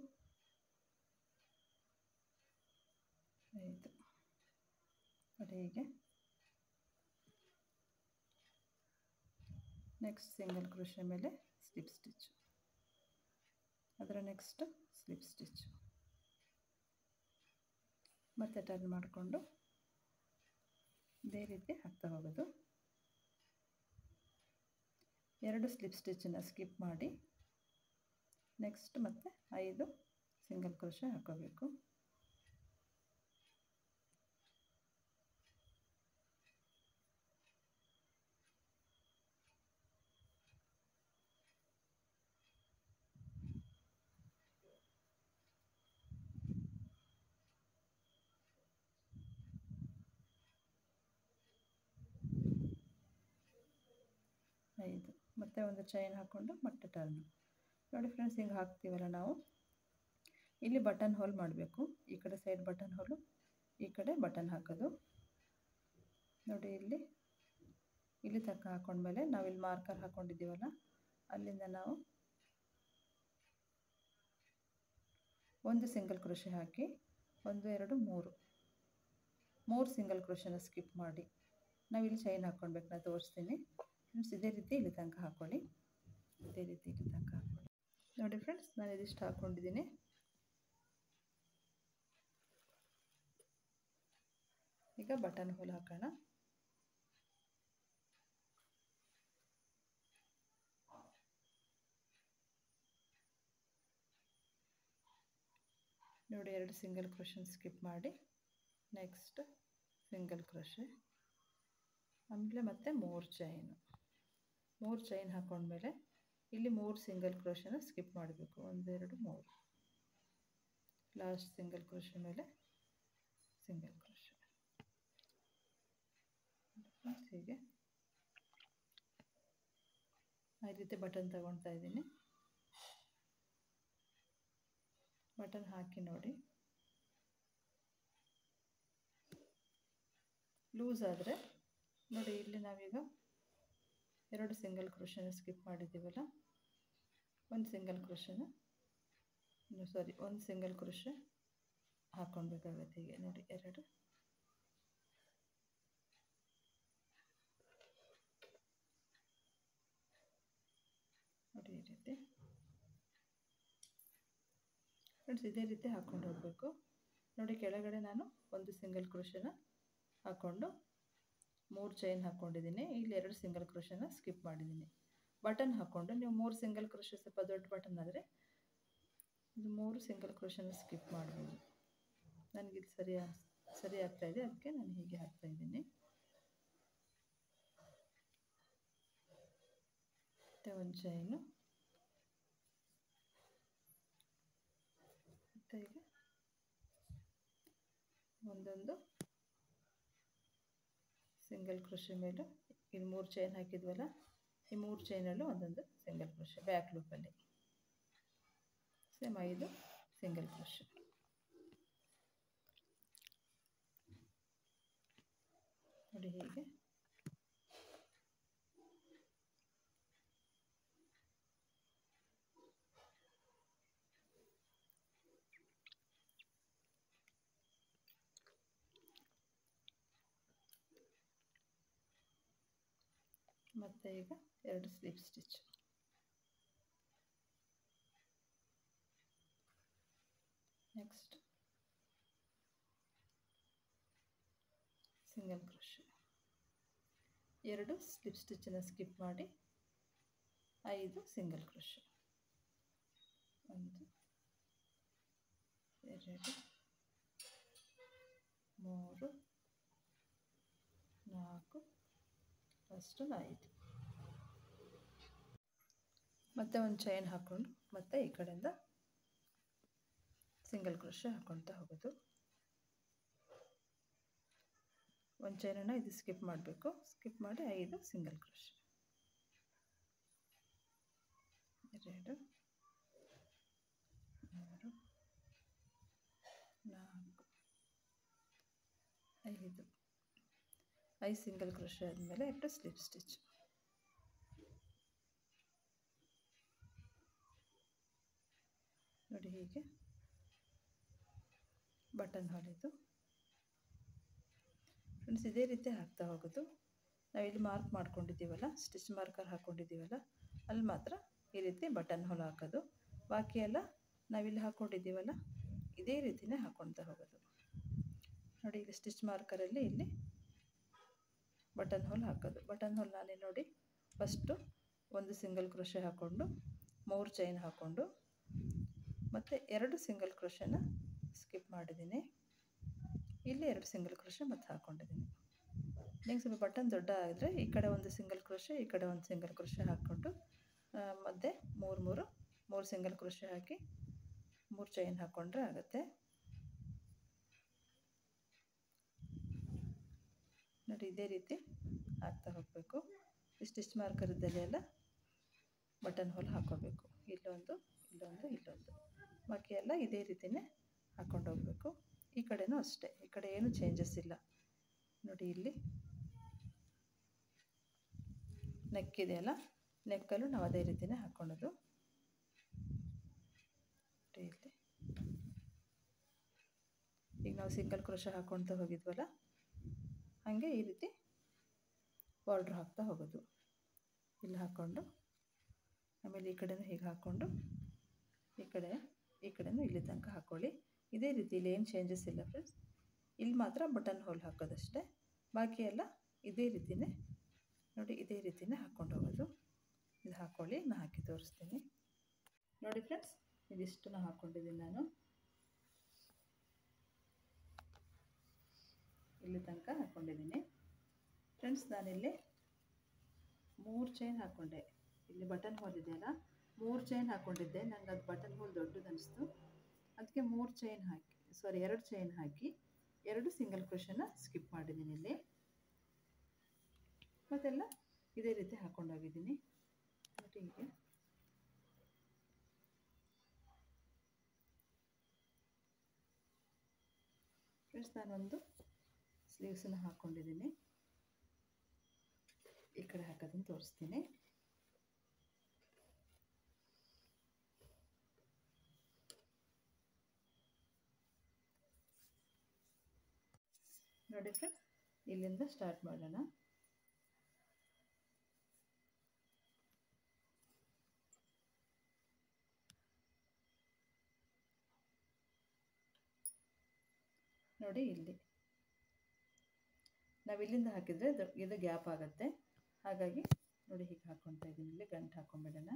[SPEAKER 1] ಐದು ನೋಡಿ ಹೀಗೆ ನೆಕ್ಸ್ಟ್ ಸಿಂಗಲ್ ಕ್ರೋಶೆ ಮೇಲೆ ಸ್ಲಿಪ್ ಸ್ಟಿಚ್ ಅದರ ನೆಕ್ಸ್ಟ್ ಸ್ಲಿಪ್ ಸ್ಟಿಚ್ ಮತ್ತೆ ಟರ್ನ್ ಮಾಡಿಕೊಂಡು ಇದೇ ರೀತಿ ಹಾಕ್ತಾ ಹೋಗೋದು ಎರಡು ಸ್ಲಿಪ್ ಸ್ಟಿಚ್ಚನ್ನು ಸ್ಕಿಪ್ ಮಾಡಿ ನೆಕ್ಸ್ಟ್ ಮತ್ತೆ ಐದು ಸಿಂಗಲ್ ಕ್ರೋಶೆ ಹಾಕೋಬೇಕು ಐದು ಮತ್ತೆ ಒಂದು ಚೈನ್ ಹಾಕ್ಕೊಂಡು ಮತ್ತೆ ಟರ್ನ್ ನೋಡಿ ಫ್ರೆಂಡ್ಸ್ ಹಿಂಗೆ ಹಾಕ್ತೀವಲ್ಲ ನಾವು ಇಲ್ಲಿ ಬಟನ್ ಹೋಲ್ ಮಾಡಬೇಕು ಈ ಕಡೆ ಸೈಡ್ ಬಟನ್ ಹೋಲು ಈ ಕಡೆ ಬಟನ್ ಹಾಕೋದು ನೋಡಿ ಇಲ್ಲಿ ಇಲ್ಲಿ ತನಕ ಹಾಕೊಂಡ್ಮೇಲೆ ನಾವು ಇಲ್ಲಿ ಮಾರ್ಕರ್ ಹಾಕ್ಕೊಂಡಿದ್ದೀವಲ್ಲ ಅಲ್ಲಿಂದ ನಾವು ಒಂದು ಸಿಂಗಲ್ ಕ್ರೋಶೆ ಹಾಕಿ ಒಂದು ಎರಡು ಮೂರು ಮೂರು ಸಿಂಗಲ್ ಕ್ರೋಶನ ಸ್ಕಿಪ್ ಮಾಡಿ ನಾವು ಇಲ್ಲಿ ಚೈನ್ ಹಾಕ್ಕೊಳ್ಬೇಕು ನಾನು ತೋರಿಸ್ತೀನಿ ಫ್ರೆಂಡ್ಸ್ ಇದೇ ರೀತಿ ಇಲ್ಲಿ ತನಕ ಹಾಕ್ಕೊಳ್ಳಿ ಇದೇ ರೀತಿ ಇಲ್ಲಿ ತನಕ ಹಾಕ್ಕೊಳ್ಳಿ ನೋಡಿ ಫ್ರೆಂಡ್ಸ್ ನಾನು ಇದಿಷ್ಟು ಹಾಕ್ಕೊಂಡಿದ್ದೀನಿ ಈಗ ಬಟನ್ ಹೋಲ್ ಹಾಕೋಣ ನೋಡಿ ಎರಡು ಸಿಂಗಲ್ ಕ್ರೋಶನ್ ಸ್ಕಿಪ್ ಮಾಡಿ ನೆಕ್ಸ್ಟ್ ಸಿಂಗಲ್ ಕ್ರೋಶೆ ಆಮೇಲೆ ಮತ್ತೆ ಮೂರು ಚೈನು ಮೂರು ಚೈನ್ ಹಾಕೊಂಡ್ಮೇಲೆ ಇಲ್ಲಿ ಮೂರು ಸಿಂಗಲ್ ಕ್ರೋಶನ ಸ್ಕಿಪ್ ಮಾಡಬೇಕು ಒಂದೆರಡು ಮೂರು ಲಾಸ್ಟ್ ಸಿಂಗಲ್ ಕ್ರೋಶೆ ಮೇಲೆ ಸಿಂಗಲ್ ಕ್ರೋಶೆ ಹೀಗೆ ಈ ರೀತಿ ಬಟನ್ ತಗೊಳ್ತಾ ಇದ್ದೀನಿ ಬಟನ್ ಹಾಕಿ ನೋಡಿ ಲೂಸ್ ಆದರೆ ನೋಡಿ ಇಲ್ಲಿ ನಾವೀಗ ಎರಡು ಸಿಂಗಲ್ ಕ್ರೋಶನ ಸ್ಕಿಪ್ ಮಾಡಿದ್ದೀವಲ್ಲ ಒಂದು ಸಿಂಗಲ್ ಕ್ರೋಶನ ಸಾರಿ ಒಂದು ಸಿಂಗಲ್ ಕ್ರೋಶ ಹಾಕ್ಕೊಳ್ಬೇಕಾಗತ್ತೆ ಹೀಗೆ ನೋಡಿ ಎರಡು ನೋಡಿ ಈ ರೀತಿ ಫ್ರೆಂಡ್ಸ್ ಇದೇ ರೀತಿ ಹಾಕ್ಕೊಂಡು ಹೋಗಬೇಕು ನೋಡಿ ಕೆಳಗಡೆ ನಾನು ಒಂದು ಸಿಂಗಲ್ ಕ್ರೋಶನ ಹಾಕ್ಕೊಂಡು ಮೂರು ಚೈನ್ ಹಾಕ್ಕೊಂಡಿದ್ದೀನಿ ಇಲ್ಲಿ ಎರಡು ಸಿಂಗಲ್ ಕ್ರೋಶನ ಸ್ಕಿಪ್ ಮಾಡಿದ್ದೀನಿ ಬಟನ್ ಹಾಕ್ಕೊಂಡು ನೀವು ಮೂರು ಸಿಂಗಲ್ ಕ್ರೋಶ ಸ್ವಲ್ಪ ದೊಡ್ಡ ಬಟನ್ ಆದರೆ ಇದು ಮೂರು ಸಿಂಗಲ್ ಕ್ರೋಶನ ಸ್ಕಿಪ್ ಮಾಡ್ಬೋದು ನನಗಿದು ಸರಿ ಸರಿ ಆಗ್ತಾ ಇದೆ ಅದಕ್ಕೆ ನಾನು ಹೀಗೆ ಹಾಕ್ತಾ ಇದ್ದೀನಿ ಮತ್ತು ಒಂದು ಚೈನು ಮತ್ತು ಈಗ ಒಂದೊಂದು ಸಿಂಗಲ್ ಕ್ರೋಶೆ ಮೇಲೆ ಇಲ್ಲಿ ಮೂರು ಚೈನ್ ಹಾಕಿದ್ವಲ್ಲ ಈ ಮೂರು ಚೈನಲ್ಲೂ ಒಂದೊಂದು ಸಿಂಗಲ್ ಕ್ರೋಶೆ ಬ್ಯಾಕ್ ಲೂಪಲ್ಲಿ ಸೇಮ್ ಐದು ಸಿಂಗಲ್ ಕ್ರೋಶೆ ನೋಡಿ ಹೀಗೆ ಮತ್ತು ಈಗ ಎರಡು slip stitch next single crochet ಎರಡು ಸ್ಲಿಪ್ ಸ್ಟಿಚ್ಚನ್ನು ಸ್ಕಿಪ್ ಮಾಡಿ ಐದು ಸಿಂಗಲ್ ಕ್ರೋಶೆ ಒಂದು ಎರಡು ಮೂರು ನಾಲ್ಕು ಫಸ್ಟು ಐದು ಮತ್ತೆ ಒಂದು ಚೈನ್ ಹಾಕ್ಕೊಂಡು ಮತ್ತೆ ಈ ಕಡೆಯಿಂದ ಸಿಂಗಲ್ ಕ್ರೋಶೆ ಹಾಕ್ಕೊಳ್ತಾ ಹೋಗೋದು ಒಂದು ಚೈನನ್ನು ಇದು ಸ್ಕಿಪ್ ಮಾಡಬೇಕು ಸ್ಕಿಪ್ ಮಾಡಿ ಐದು ಸಿಂಗಲ್ ಕ್ರೋಶೆ ಎರಡು ಮೂರು ನಾಲ್ಕು ಐದು ಐದು ಸಿಂಗಲ್ ಕ್ರೋಶೆ ಆದಮೇಲೆ ಎರಡು ಸ್ಲಿಪ್ ಸ್ಟಿಚ್ ನೋಡಿ ಹೀಗೆ ಬಟನ್ ಹೊಲಿದು ಫ್ರೆಂಡ್ಸ್ ಇದೇ ರೀತಿ ಹಾಕ್ತಾ ಹೋಗೋದು ನಾವಿಲ್ಲಿ ಮಾರ್ಕ್ ಮಾಡ್ಕೊಂಡಿದ್ದೀವಲ್ಲ ಸ್ಟಿಚ್ ಮಾರ್ಕರ್ ಹಾಕ್ಕೊಂಡಿದ್ದೀವಲ್ಲ ಅಲ್ಲಿ ಮಾತ್ರ ಈ ರೀತಿ ಬಟನ್ ಹೋಲ್ ಹಾಕೋದು ಬಾಕಿ ಎಲ್ಲ ನಾವಿಲ್ಲಿ ಹಾಕ್ಕೊಂಡಿದ್ದೀವಲ್ಲ ಇದೇ ರೀತಿನೇ ಹಾಕ್ಕೊಳ್ತಾ ಹೋಗೋದು ನೋಡಿ ಇಲ್ಲಿ ಸ್ಟಿಚ್ ಮಾರ್ಕರಲ್ಲಿ ಇಲ್ಲಿ ಬಟನ್ ಹೋಲ್ ಹಾಕೋದು ಬಟನ್ ಹೋಲ್ ನಾನೇ ನೋಡಿ ಫಸ್ಟು ಒಂದು ಸಿಂಗಲ್ ಕ್ರೋಶೆ ಹಾಕ್ಕೊಂಡು ಮೂರು ಚೈನ್ ಹಾಕ್ಕೊಂಡು ಮತ್ತು ಎರಡು ಸಿಂಗಲ್ ಕ್ರೋಶನ ಸ್ಕಿಪ್ ಮಾಡಿದ್ದೀನಿ ಇಲ್ಲಿ ಎರಡು ಸಿಂಗಲ್ ಕ್ರೋಶೆ ಮತ್ತೆ ಹಾಕ್ಕೊಂಡಿದ್ದೀನಿ ನೆಕ್ಸ್ಟ್ ಸ್ವಲ್ಪ ಬಟನ್ ದೊಡ್ಡ ಆದರೆ ಈ ಕಡೆ ಒಂದು ಸಿಂಗಲ್ ಕ್ರೋಶೆ ಈ ಕಡೆ ಒಂದು ಸಿಂಗಲ್ ಕ್ರೋಶೆ ಹಾಕ್ಕೊಂಡು ಮಧ್ಯೆ ಮೂರು ಮೂರು ಮೂರು ಸಿಂಗಲ್ ಕ್ರೋಶೆ ಹಾಕಿ ಮೂರು ಚೈನ್ ಹಾಕ್ಕೊಂಡ್ರೆ ಆಗುತ್ತೆ ನೋಡಿ ಇದೇ ರೀತಿ ಹಾಕ್ತಾ ಹೋಗಬೇಕು ಈ ಸ್ಟಿಚ್ ಮಾರ್ಕರ್ ಇದ್ದಲ್ಲಿ ಎಲ್ಲ ಬಟನ್ ಹೋಲ್ ಹಾಕ್ಕೋಬೇಕು ಇಲ್ಲೊಂದು ಇಲ್ಲೊಂದು ಇಲ್ಲೊಂದು ಬಾಕಿ ಎಲ್ಲ ಇದೇ ರೀತಿಯೇ ಹಾಕ್ಕೊಂಡು ಹೋಗಬೇಕು ಈ ಕಡೆನೂ ಅಷ್ಟೇ ಈ ಕಡೆ ಏನು ಚೇಂಜಸ್ ಇಲ್ಲ ನೋಡಿ ಇಲ್ಲಿ ನೆಕ್ ಇದೆಯಲ್ಲ ನೆಕ್ಕಲ್ಲೂ ನಾವು ಅದೇ ರೀತಿಯೇ ಹಾಕ್ಕೊಳ್ಳೋದು ಇಲ್ಲಿ ಈಗ ನಾವು ಸಿಂಗಲ್ ಕ್ರೋಶ ಹಾಕ್ಕೊಳ್ತಾ ಹೋಗಿದ್ವಲ್ಲ ಹಾಗೆ ಈ ರೀತಿ ಬಾರ್ಡ್ರ್ ಹಾಕ್ತಾ ಹೋಗೋದು ಇಲ್ಲಿ ಹಾಕ್ಕೊಂಡು ಆಮೇಲೆ ಈ ಕಡೆನೂ ಹೀಗೆ ಹಾಕ್ಕೊಂಡು ಈ ಕಡೆ ಈ ಕಡೆನೂ ಇಲ್ಲಿ ತನಕ ಹಾಕ್ಕೊಳ್ಳಿ ಇದೇ ರೀತಿ ಇಲ್ಲಿ ಏನು ಚೇಂಜಸ್ ಇಲ್ಲ ಫ್ರೆಂಡ್ಸ್ ಇಲ್ಲಿ ಮಾತ್ರ ಬಟನ್ ಹೋಲ್ ಹಾಕೋದಷ್ಟೇ ಬಾಕಿ ಎಲ್ಲ ಇದೇ ರೀತಿಯೇ ನೋಡಿ ಇದೇ ರೀತಿಯೇ ಹಾಕ್ಕೊಂಡು ಹೋಗೋದು ಇದು ಹಾಕ್ಕೊಳ್ಳಿ ನಾನು ಹಾಕಿ ತೋರಿಸ್ತೀನಿ ನೋಡಿ ಫ್ರೆಂಡ್ಸ್ ಇದಿಷ್ಟನ್ನು ಹಾಕ್ಕೊಂಡಿದ್ದೀನಿ ನಾನು ಇಲ್ಲಿ ತನಕ ಹಾಕ್ಕೊಂಡಿದ್ದೀನಿ ಫ್ರೆಂಡ್ಸ್ ನಾನಿಲ್ಲಿ ಮೂರು ಚೈನ್ ಹಾಕ್ಕೊಂಡೆ ಇಲ್ಲಿ ಬಟನ್ ಹೋಲ್ ಇದೆಯಲ್ಲ ಮೂರು ಚೈನ್ ಹಾಕ್ಕೊಂಡಿದ್ದೆ ನಂಗೆ ಅದು ಬಟನ್ ಹೋಲ್ ದೊಡ್ಡದು ಅನಿಸ್ತು ಅದಕ್ಕೆ ಮೂರು ಚೈನ್ ಹಾಕಿ ಸಾರಿ ಎರಡು ಚೈನ್ ಹಾಕಿ ಎರಡು ಸಿಂಗಲ್ ಕ್ರೋಶನ ಸ್ಕಿಪ್ ಮಾಡಿದ್ದೀನಿ ಇಲ್ಲಿ ಮತ್ತೆಲ್ಲ ಇದೇ ರೀತಿ ಹಾಕ್ಕೊಂಡೋಗಿದ್ದೀನಿ ಮತ್ತು ಹೀಗೆ ಫ್ರೆಂಡ್ಸ್ ನಾನೊಂದು ಸ್ಲೀವ್ಸನ್ನು ಹಾಕ್ಕೊಂಡಿದ್ದೀನಿ ಈ ಕಡೆ ಹಾಕೋದನ್ನು ತೋರಿಸ್ತೀನಿ ನೋಡಿ ಫ್ರೆಂಡ್ಸ್ ಇಲ್ಲಿಂದ ಸ್ಟಾರ್ಟ್ ಮಾಡೋಣ ನೋಡಿ ಇಲ್ಲಿ ನಾವು ಇಲ್ಲಿಂದ ಹಾಕಿದರೆ ಇದು ಗ್ಯಾಪ್ ಆಗುತ್ತೆ ಹಾಗಾಗಿ ನೋಡಿ ಹೀಗೆ ಹಾಕ್ಕೊತಾ ಇದ್ದೀನಿ ಇಲ್ಲಿ ಗಂಟು ಹಾಕ್ಕೊಂಬಿಡೋಣ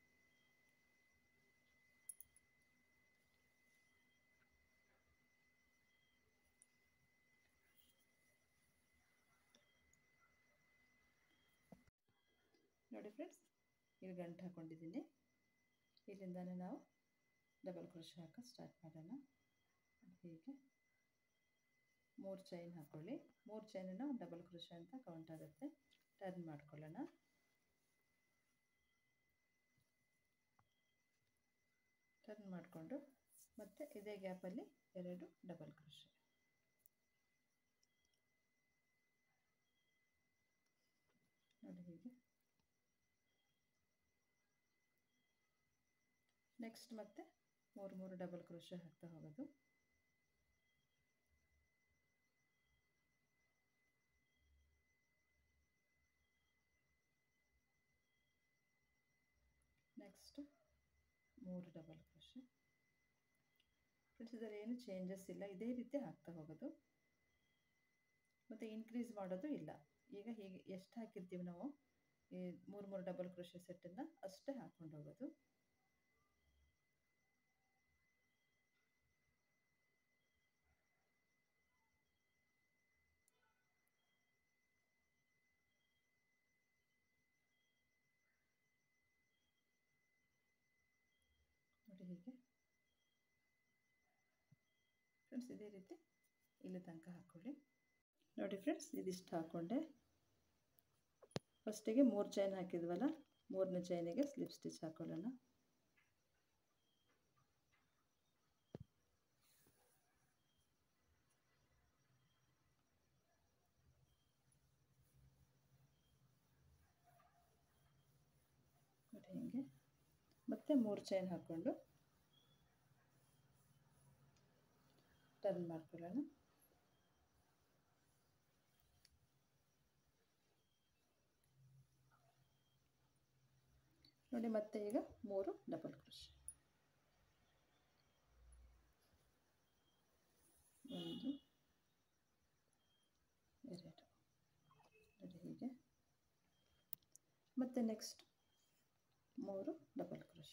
[SPEAKER 1] ನೋಡಿ ಫ್ರೆಂಡ್ಸ್ ಇಲ್ಲಿ ಗಂಟು ಹಾಕ್ಕೊಂಡಿದ್ದೀನಿ ಇಲ್ಲಿಂದನೇ ನಾವು ಡಬಲ್ ಕ್ರೋಶ ಹಾಕಿ ಸ್ಟಾರ್ಟ್ ಮಾಡೋಣ ಹೀಗೆ ಮೂರು ಚೈನ್ ಹಾಕ್ಕೊಳ್ಳಿ ಮೂರು ಚೈನನ್ನು ಡಬಲ್ ಕ್ರೋಶ ಅಂತ ಕೌಂಟ್ ಆಗುತ್ತೆ ಟರ್ನ್ ಮಾಡ್ಕೊಳ್ಳೋಣ ಟರ್ನ್ ಮಾಡಿಕೊಂಡು ಮತ್ತು ಇದೇ ಗ್ಯಾಪಲ್ಲಿ ಎರಡು ಡಬಲ್ ಕ್ರೋಶ ನೋಡಿ ಹೀಗೆ ನೆಕ್ಸ್ಟ್ ಮತ್ತೆ ಮೂರು ಮೂರು ಡಬಲ್ ಕ್ರೋಶ ಹಾಕ್ತಾ ಹೋಗೋದು ನೆಕ್ಸ್ಟ್ ಮೂರು ಡಬಲ್ ಕ್ರೋಶ ಫ್ರೆಂಡ್ಸ್ ಇದರಲ್ಲಿ ಏನು ಚೇಂಜಸ್ ಇಲ್ಲ ಇದೇ ರೀತಿ ಹಾಕ್ತಾ ಹೋಗೋದು ಮತ್ತು ಇನ್ಕ್ರೀಸ್ ಮಾಡೋದು ಇಲ್ಲ ಈಗ ಹೀಗೆ ಎಷ್ಟು ಹಾಕಿರ್ತೀವಿ ನಾವು ಈ ಮೂರು ಮೂರು ಡಬಲ್ ಕ್ರೋಶ ಸೆಟ್ಟನ್ನು ಅಷ್ಟೇ ಹಾಕ್ಕೊಂಡು ಹೋಗೋದು ನೋಡಿ ಹೀಗೆ ಫ್ರೆಂಡ್ಸ್ ಇದೇ ರೀತಿ ಇಲ್ಲಿ ತನಕ ಹಾಕ್ಕೊಳ್ಳಿ ನೋಡಿ ಫ್ರೆಂಡ್ಸ್ ಇದಿಷ್ಟು ಹಾಕ್ಕೊಂಡೆ ಫಸ್ಟಿಗೆ ಮೂರು ಚೈನ್ ಹಾಕಿದ್ವಲ್ಲ ಮೂರನೇ ಚೈನಿಗೆ ಸ್ಲಿಪ್ ಸ್ಟಿಚ್ ಹಾಕ್ಕೊಳ್ಳೋಣ ನೋಡಿ ಹೀಗೆ ಮತ್ತೆ ಮೂರು ಚೈನ್ ಹಾಕ್ಕೊಂಡು ಟರ್ನ್ ಮಾಡ್ಕೊಳ್ಳೋಣ ನೋಡಿ ಮತ್ತೆ ಈಗ ಮೂರು ಡಬಲ್ ಕ್ರೋಶ್ ಒಂದು ಎರಡು ನೋಡಿ ಹೀಗೆ ಮತ್ತು ನೆಕ್ಸ್ಟ್ ಮೂರು ಡಬಲ್ ಕ್ರೋಶ್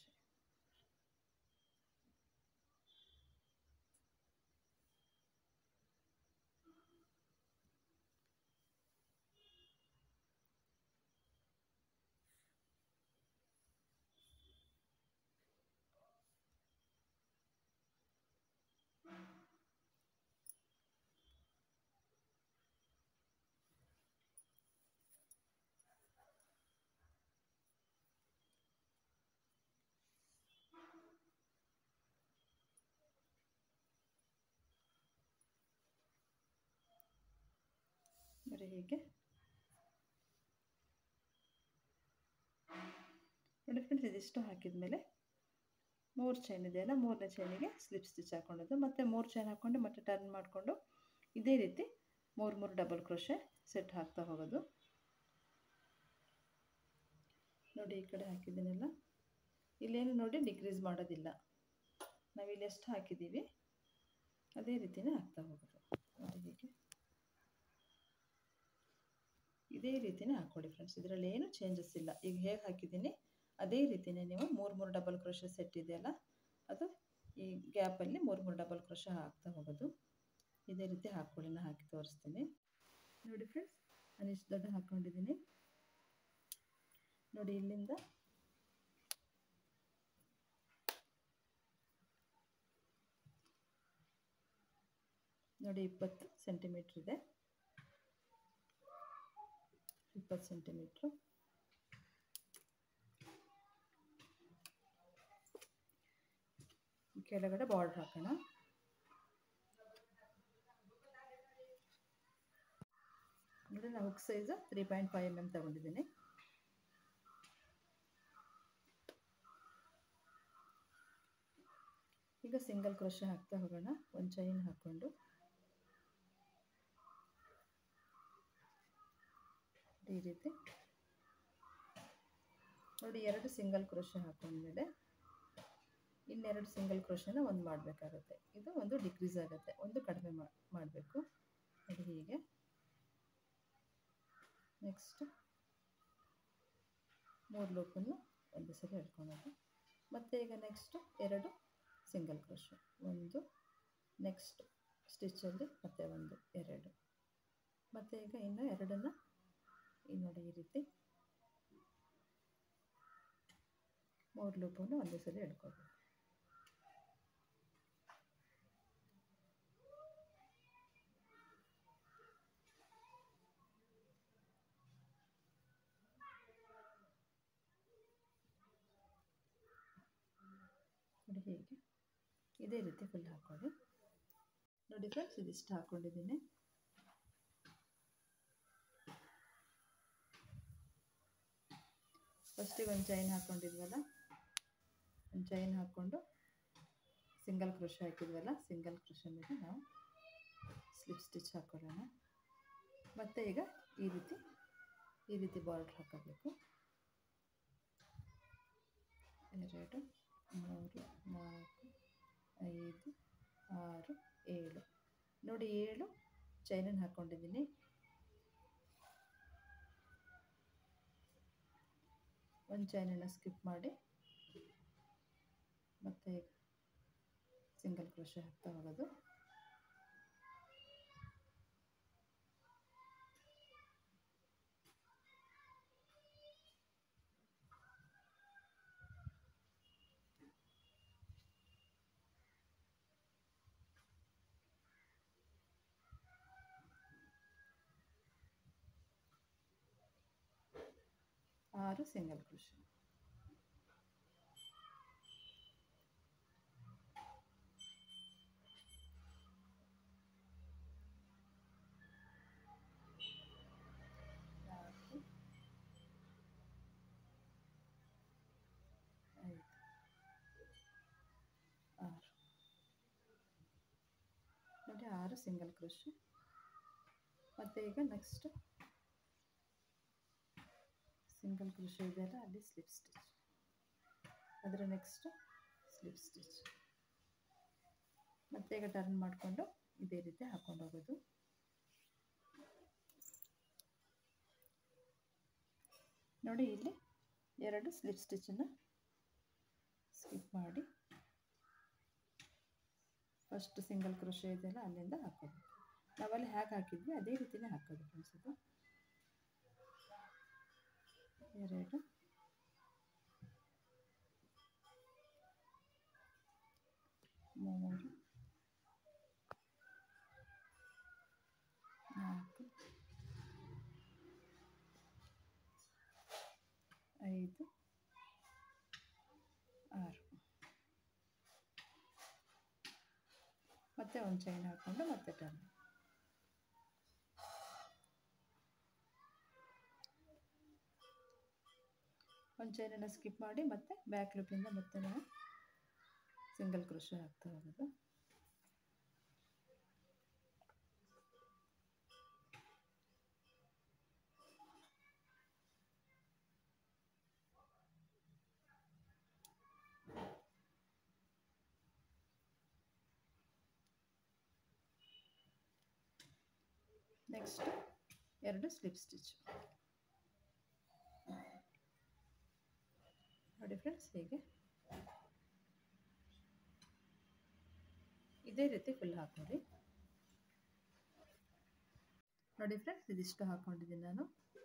[SPEAKER 1] ನೋಡಿ ಹೀಗೆ ನೋಡಿ ಫ್ರೆಂಡ್ಸ್ ಇದಿಷ್ಟು ಹಾಕಿದ ಮೇಲೆ ಮೂರು ಚೈನ್ ಇದೆಯಲ್ಲ ಮೂರನೇ ಚೈನಿಗೆ ಸ್ಲಿಪ್ ಸ್ಟಿಚ್ ಹಾಕ್ಕೊಂಡದ್ದು ಮತ್ತು ಮೂರು ಚೈನ್ ಹಾಕ್ಕೊಂಡು ಮತ್ತೆ ಟರ್ನ್ ಮಾಡಿಕೊಂಡು ಇದೇ ರೀತಿ ಮೂರು ಮೂರು ಡಬಲ್ ಕ್ರೋಶೆ ಸೆಟ್ ಹಾಕ್ತಾ ಹೋಗೋದು ನೋಡಿ ಈ ಕಡೆ ಹಾಕಿದ್ದೀನಲ್ಲ ಇಲ್ಲೇನು ನೋಡಿ ಡಿಕ್ರೀಸ್ ಮಾಡೋದಿಲ್ಲ ನಾವಿಲ್ಲಿ ಎಷ್ಟು ಹಾಕಿದ್ದೀವಿ ಅದೇ ರೀತಿಯೇ ಹಾಕ್ತಾ ಹೋಗೋದು ನೋಡಿ ಹೀಗೆ ಇದೇ ರೀತಿಯೇ ಹಾಕ್ಕೊಡಿ ಫ್ರೆಂಡ್ಸ್ ಇದರಲ್ಲಿ ಏನು ಚೇಂಜಸ್ ಇಲ್ಲ ಈಗ ಹೇಗೆ ಹಾಕಿದ್ದೀನಿ ಅದೇ ರೀತಿಯೇ ನೀವು ಮೂರು ಮೂರು ಡಬಲ್ ಕ್ರೋಶ ಸೆಟ್ ಇದೆಯಲ್ಲ ಅದು ಈ ಗ್ಯಾಪಲ್ಲಿ ಮೂರು ಮೂರು ಡಬಲ್ ಕ್ರೋಶ ಹಾಕ್ತಾ ಹೋಗೋದು ಇದೇ ರೀತಿ ಹಾಕ್ಕೊಳ್ಳಿ ನಾನು ಹಾಕಿ ತೋರಿಸ್ತೀನಿ ನೋಡಿ ಫ್ರೆಂಡ್ಸ್ ನಾನು ಇಷ್ಟು ದೊಡ್ಡ ಹಾಕ್ಕೊಂಡಿದ್ದೀನಿ ನೋಡಿ ಇಲ್ಲಿಂದ ನೋಡಿ ಇಪ್ಪತ್ತು ಸೆಂಟಿಮೀಟ್ರ್ ಇದೆ ಇಪ್ಪತ್ತು ಸೆಂಟಿಮೀಟ್ರು ಕೆಳಗಡೆ ಬಾರ್ಡ್ರ್ ಹಾಕೋಣ ನೋಡಿ ನಾನು hook size three point five M M ತಗೊಂಡಿದ್ದೀನಿ ಈಗ ಸಿಂಗಲ್ ಕ್ರೋಶ ಹಾಕ್ತಾ ಹೋಗೋಣ ಒಂದು ಚೈನ್ ಹಾಕ್ಕೊಂಡು ಈ ರೀತಿ ನೋಡಿ ಎರಡು ಸಿಂಗಲ್ ಕ್ರೋಶ ಹಾಕೊಂಡ್ಮೇಲೆ ಇನ್ನೆರಡು ಸಿಂಗಲ್ ಕ್ರೋಶನ ಒಂದು ಮಾಡಬೇಕಾಗುತ್ತೆ ಇದು ಒಂದು ಡಿಕ್ರೀಸ್ ಆಗುತ್ತೆ ಒಂದು ಕಡಿಮೆ ಮಾಡಬೇಕು ಅದು ಹೀಗೆ ನೆಕ್ಸ್ಟ್ ಮೂರು ಲೂಪನ್ನು ಒಂದು ಸಲ ಹೇಳ್ಕೊಳೋದು ಮತ್ತು ಈಗ ನೆಕ್ಸ್ಟು ಎರಡು ಸಿಂಗಲ್ ಕ್ರೋಶ ಒಂದು ನೆಕ್ಸ್ಟ್ ಸ್ಟಿಚ್ಚಲ್ಲಿ ಮತ್ತೆ ಒಂದು ಎರಡು ಮತ್ತು ಈಗ ಇನ್ನು ಎರಡನ್ನು ಈ ನೋಡಿ ಈ ರೀತಿ ಮೂರು ಲೂಪನ್ನು ಒಂದೇ ಸಲ ಹಿಡ್ಕೋಬೇಕು ನೋಡಿ ಹೀಗೆ ಇದೇ ರೀತಿ ಫುಲ್ ಹಾಕ್ಕೊಳ್ಳಿ ನೋಡಿ ಫ್ರೆಂಡ್ಸ್ ಇದಿಷ್ಟು ಹಾಕ್ಕೊಂಡಿದ್ದೀನಿ ಫಸ್ಟಿಗೆ ಒಂದು ಚೈನ್ ಹಾಕ್ಕೊಂಡಿದ್ವಲ್ಲ ಒಂದು ಚೈನ್ ಹಾಕ್ಕೊಂಡು ಸಿಂಗಲ್ ಕ್ರೋಶ ಹಾಕಿದ್ವಲ್ಲ ಸಿಂಗಲ್ ಕ್ರೋಶ ಮೇಲೆ ನಾವು ಸ್ಲಿಪ್ ಸ್ಟಿಚ್ ಹಾಕ್ಕೊಳ್ಳೋಣ ಮತ್ತು ಈಗ ಈ ರೀತಿ ಈ ರೀತಿ ಬಾರ್ಡ್ರ್ ಹಾಕೋಬೇಕು ಎರಡು ಮೂರು ನಾಲ್ಕು ಐದು ಆರು ಏಳು ನೋಡಿ ಏಳು ಚೈನನ್ನು ಹಾಕ್ಕೊಂಡಿದ್ದೀನಿ ಒಂದು ಚೈನನ್ನು ಸ್ಕಿಪ್ ಮಾಡಿ ಮತ್ತು ಸಿಂಗಲ್ ಕ್ರೋಶ ಹಾಕ್ತಾ ಹೋಗೋದು ಆರು ಸಿಂಗಲ್ ಕ್ರೋಶ ನಾಲ್ಕು ಐದು ಆರು ನೋಡಿ ಆರು ಸಿಂಗಲ್ ಕ್ರೋಶ ಮತ್ತು ಈಗ ನೆಕ್ಸ್ಟ್ ಸಿಂಗಲ್ ಕ್ರೋಶ ಇದೆಯಲ್ಲ ಅಲ್ಲಿ ಸ್ಲಿಪ್ ಸ್ಟಿಚ್ ಅದರ ನೆಕ್ಸ್ಟ್ ಸ್ಲಿಪ್ ಸ್ಟಿಚ್ ಮತ್ತೆ ಈಗ ಟರ್ನ್ ಮಾಡಿಕೊಂಡು ಇದೇ ರೀತಿ ಹಾಕೊಂಡು ಹೋಗೋದು ನೋಡಿ ಇಲ್ಲಿ ಎರಡು ಸ್ಲಿಪ್ ಸ್ಟಿಚ್ಚನ್ನು ಸ್ಕಿಪ್ ಮಾಡಿ ಫಸ್ಟ್ ಸಿಂಗಲ್ ಕ್ರೋಶೆ ಇದೆಯಲ್ಲ ಅಲ್ಲಿಂದ ಹಾಕೋದು ನಾವಲ್ಲಿ ಹೇಗೆ ಹಾಕಿದ್ವಿ ಅದೇ ರೀತಿನೇ ಹಾಕೋದು ಫ್ರೆಂಡ್ಸ್ ಇದು ಎರಡು ಮೂರು ನಾಲ್ಕು ಐದು ಆರು ಮತ್ತೆ ಒಂದು ಚೈನ್ ಹಾಕ್ಕೊಂಡು ಮತ್ತೆ ಟರ್ನ್ ಒಂದು ಚೈನನ್ನು ಸ್ಕಿಪ್ ಮಾಡಿ ಮತ್ತೆ ಬ್ಯಾಕ್ ಲೂಪಿಂದ ಮತ್ತೆ ನಾವು ಸಿಂಗಲ್ ಕ್ರೋಶೆ ಹಾಕ್ತಾ ಹೋಗೋದು ನೆಕ್ಸ್ಟ್ ಎರಡು ಸ್ಲಿಪ್ ಸ್ಟಿಚ್ ನೋಡಿ ಫ್ರೆಂಡ್ಸ್ ಹೀಗೆ ಇದೇ ರೀತಿ ಫುಲ್ ಹಾಕೊಳ್ಳಿ ನೋಡಿ ಫ್ರೆಂಡ್ಸ್ ಇದಿಷ್ಟು ಹಾಕೊಂಡಿದ್ದೀನಿ ನಾನು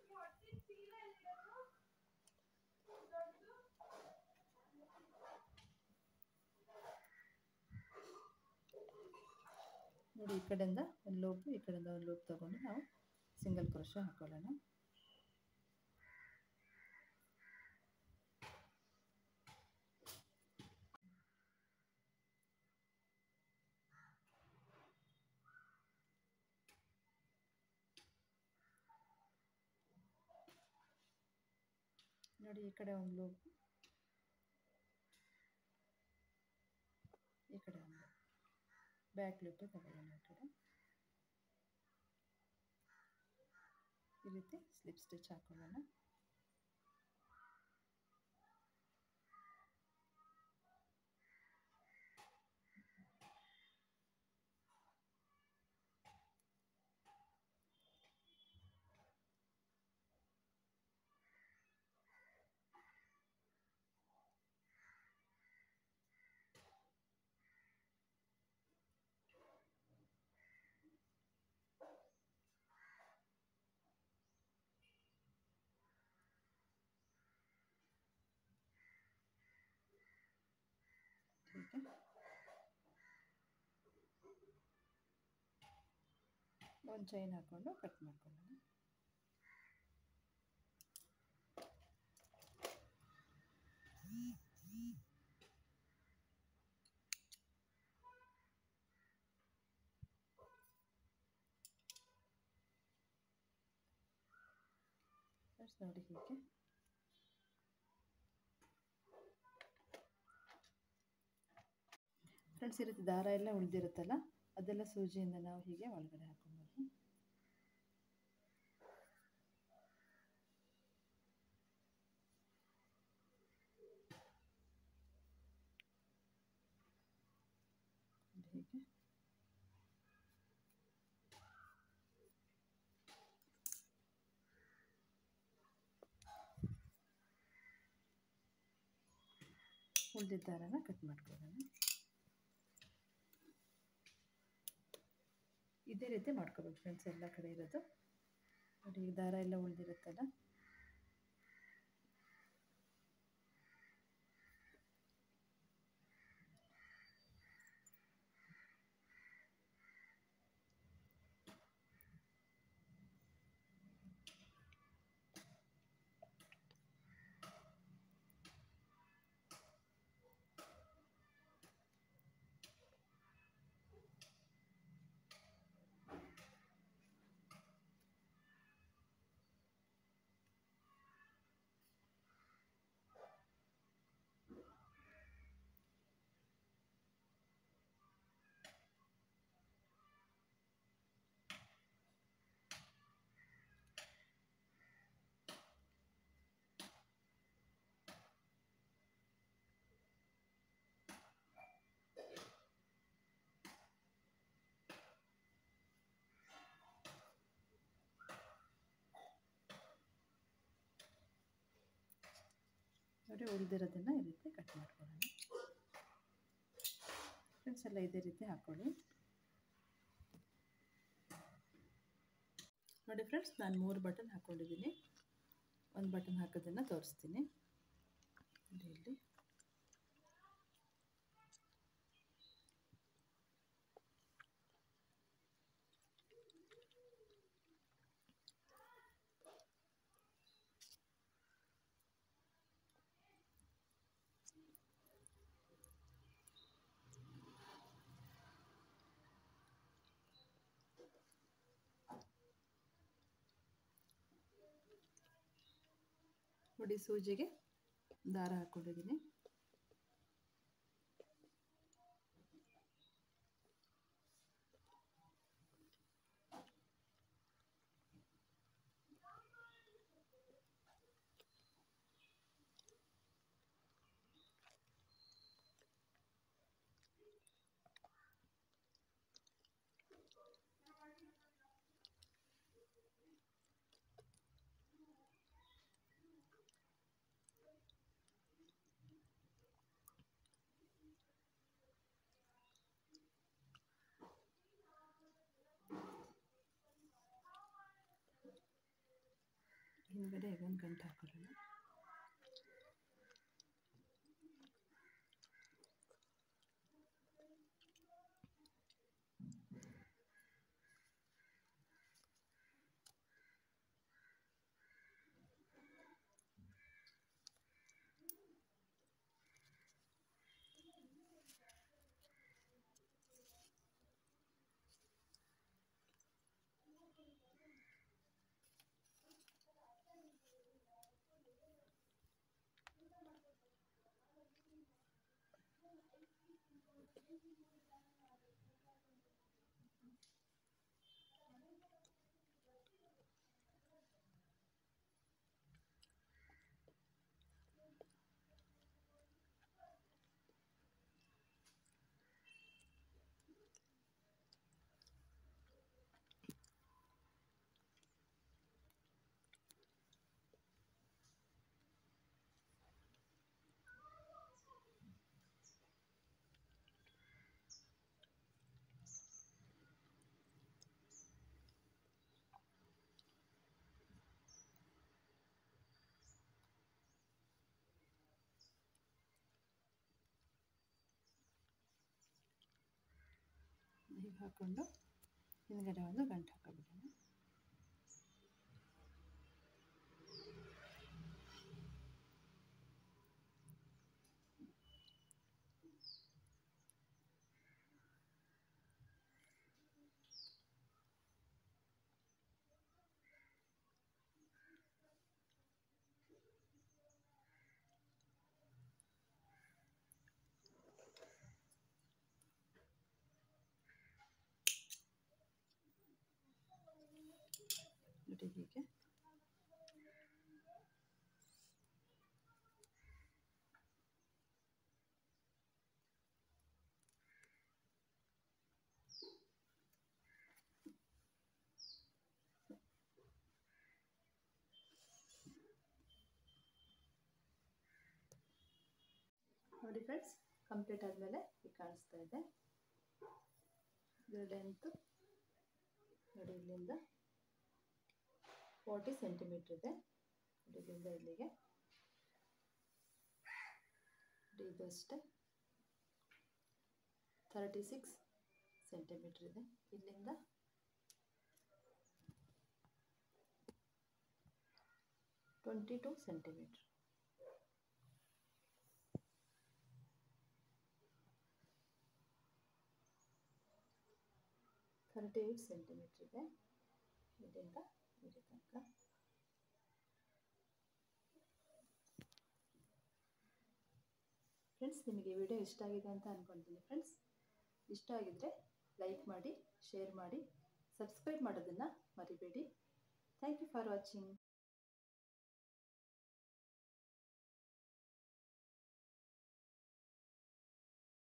[SPEAKER 1] ನೋಡಿ ಈ ಕಡೆಯಿಂದ ಒಂದು ಲೂಪು ಈ ಕಡೆಯಿಂದ ಒಂದು ಲೂಪ್ ತಗೊಂಡು ನಾವು ಸಿಂಗಲ್ ಕ್ರೋಶ ಹಾಕೊಳ್ಳೋಣ ನೋಡಿ ಈ ಕಡೆ ಒಂದು ಲೂಪ್ ಈ ಕಡೆ ಒಂದು ಬ್ಯಾಕ್ ಲೂಪು ತಗೊಳ್ಳೋಣ ಈ ಕಡೆ ಈ ರೀತಿ ಸ್ಲಿಪ್ ಸ್ಟಿಚ್ ಹಾಕೊಳ್ಳೋಣ ಹೀಗೆ ಒಂದು ಚೈನ್ ಹಾಕ್ಕೊಂಡು ಕಟ್ ಮಾಡ್ಕೊಳ್ಳೋಣ ಫ್ರೆಂಡ್ಸ್ ನೋಡಿ ಹೀಗೆ ಫ್ರೆಂಡ್ಸ್ ಈ ರೀತಿ ದಾರ ಎಲ್ಲ ಉಳಿದಿರುತ್ತಲ್ಲ ಅದೆಲ್ಲ ಸೂಜಿಯಿಂದ ನಾವು ಹೀಗೆ ಒಳಗಡೆ ಹಾಕೊಬೋದು ಹೀಗೆ ಉಳಿದಿದ್ದ ದಾರನ ಕಟ್ ಮಾಡ್ಕೊಳ್ಳೋಣ ಇದೇ ರೀತಿ ಮಾಡ್ಕೋಬೇಕು ಫ್ರೆಂಡ್ಸ್ ಎಲ್ಲ ಕಡೆ ಇರೋದು ನೋಡಿ ಈ ದಾರ ಎಲ್ಲ ಉಳಿದಿರುತ್ತಲ್ಲ ನೋಡಿ ಉಳಿದಿರೋದನ್ನು ಈ ರೀತಿ ಕಟ್ ಮಾಡ್ಕೊಳ್ಳೋಣ ಫ್ರೆಂಡ್ಸ್ ಎಲ್ಲ ಇದೇ ರೀತಿ ಹಾಕ್ಕೊಳ್ಳಿ ನೋಡಿ ಫ್ರೆಂಡ್ಸ್ ನಾನು ಮೂರು ಬಟನ್ ಹಾಕ್ಕೊಂಡಿದ್ದೀನಿ ಒಂದು ಬಟನ್ ಹಾಕೋದನ್ನು ತೋರಿಸ್ತೀನಿ ಇಲ್ಲಿ ನೋಡಿ ಸೂಜಿಗೆ ದಾರ ಹಾಕ್ಕೊಂಡಿದ್ದೀನಿ ಹಿಂದ್ಗಡೆ ಒಂದು ಗಂಟೆ ಹಾಕೊಳ್ಳೋಣ ಹೀಗೆ ಹಾಕ್ಕೊಂಡು ಹಿಂದ್ಗಡೆ ಒಂದು ಗಂಟು ಹಾಕೋಬಿಡೋಣ ನೋಡಿ ಹೀಗೆ ನೋಡಿ ಫ್ರೆಂಡ್ಸ್ ಕಂಪ್ಲೀಟ್ ಆದಮೇಲೆ ಈಗ ಕಾಣಿಸ್ತಾ ಇದೆ ಇದು ಲೆಂತು ನೋಡಿ ಇಲ್ಲಿಂದ ಫೋರ್ಟಿ ಸೆಂಟಿಮೀಟ್ರ್ ಇದೆ ಇಲ್ಲಿಂದ ಇಲ್ಲಿಗೆ ಇದು ಅಷ್ಟೇ ತರ್ಟಿ ಸಿಕ್ಸ್ ಸೆಂಟಿಮೀಟ್ರ್ ಇದೆ ಇಲ್ಲಿಂದ twenty two centimetre thirty eight centimetre ಇದೆ ಇಲ್ಲಿಂದ ಇಲ್ಲಿ ತನಕ ಫ್ರೆಂಡ್ಸ್ ನಿಮಗೆ ವಿಡಿಯೋ ಇಷ್ಟ ಆಗಿದೆ ಅಂತ ಅಂದ್ಕೊಳ್ತೀನಿ ಫ್ರೆಂಡ್ಸ್ ಇಷ್ಟ ಆಗಿದ್ದರೆ ಲೈಕ್ ಮಾಡಿ ಶೇರ್ ಮಾಡಿ ಸಬ್ಸ್ಕ್ರೈಬ್ ಮಾಡೋದನ್ನು ಮರಿಬೇಡಿ ಥ್ಯಾಂಕ್ ಯು ಫಾರ್ ವಾಚಿಂಗ್